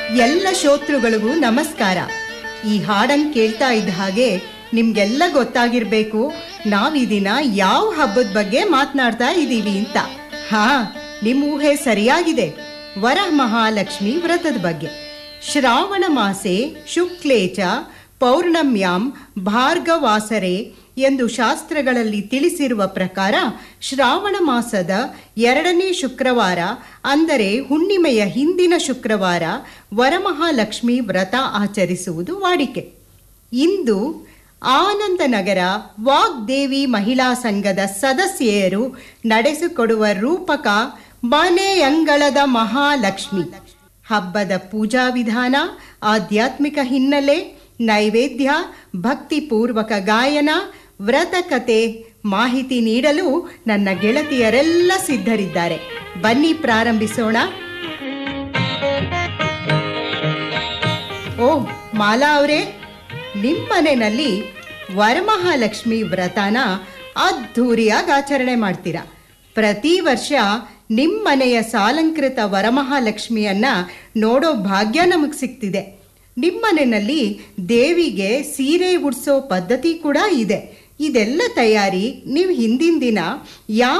ಎಲ್ಲ ಶ್ರೋತೃಗಳಿಗೂ ನಮಸ್ಕಾರ ಈ ಹಾಡನ್ ಕೇಳ್ತಾ ಇದ್ದ ಹಾಗೆ ನಿಮ್ಗೆಲ್ಲ ಗೊತ್ತಾಗಿರ್ಬೇಕು ನಾವ್ ಈ ದಿನ ಯಾವ ಹಬ್ಬದ ಬಗ್ಗೆ ಮಾತನಾಡ್ತಾ ಇದ್ದೀವಿ ಅಂತ ಹಾ ನಿಮ್ ಊಹೆ ಸರಿಯಾಗಿದೆ ವರ ಮಹಾಲಕ್ಷ್ಮಿ ವ್ರತದ ಬಗ್ಗೆ ಶ್ರಾವಣ ಮಾಸೆ ಶುಕ್ಲೇಚ ಪೌರ್ಣಮ್ಯಾಂ ಭಾರ್ಗವಾಸರೆ ಎಂದು ಶಾಸ್ತ್ರಗಳಲ್ಲಿ ತಿಳಿಸಿರುವ ಪ್ರಕಾರ ಶ್ರಾವಣ ಮಾಸದ ಎರಡನೇ ಶುಕ್ರವಾರ ಅಂದರೆ ಹುಣ್ಣಿಮೆಯ ಹಿಂದಿನ ಶುಕ್ರವಾರ ವರಮಹಾಲಕ್ಷ್ಮಿ ವ್ರತ ಆಚರಿಸುವುದು ವಾಡಿಕೆ ಇಂದು ಆನಂದನಗರ ವಾಗ್ದೇವಿ ಮಹಿಳಾ ಸಂಘದ ಸದಸ್ಯೆಯರು ನಡೆಸಿಕೊಡುವ ರೂಪಕ ಮನೆಯಂಗಳದ ಮಹಾಲಕ್ಷ್ಮಿ ಹಬ್ಬದ ಪೂಜಾ ವಿಧಾನ ಆಧ್ಯಾತ್ಮಿಕ ಹಿನ್ನೆಲೆ ನೈವೇದ್ಯ ಭಕ್ತಿಪೂರ್ವಕ ಗಾಯನ ವ್ರತಕತೆ ಮಾಹಿತಿ ನೀಡಲು ನನ್ನ ಗೆಳತಿಯರೆಲ್ಲ ಸಿದ್ಧರಿದ್ದಾರೆ ಬನ್ನಿ ಪ್ರಾರಂಭಿಸೋಣ ಓ ಮಾಲಾ ಅವರೇ ನಿಮ್ಮ ಮನೆಯಲ್ಲಿ ವರಮಹಾಲಕ್ಷ್ಮಿ ವ್ರತನ ಅದ್ಧೂರಿಯಾಗಿ ಆಚರಣೆ ಮಾಡ್ತೀರಾ ಪ್ರತಿ ವರ್ಷ ನಿಮ್ಮ ಮನೆಯ ಸಾಲಂಕೃತ ವರಮಹಾಲಕ್ಷ್ಮಿಯನ್ನ ನೋಡೋ ಭಾಗ್ಯ ನಮಗೆ ಸಿಗ್ತಿದೆ ನಿಮ್ಮ ಮನೆಯಲ್ಲಿ ದೇವಿಗೆ ಸೀರೆ ಉಡ್ಸೋ ಪದ್ಧತಿ ಕೂಡ ಇದೆ ಇದೆಲ್ಲ ತಯಾರಿ ನೀವು ಹಿಂದಿನ ದಿನ ಯಾವ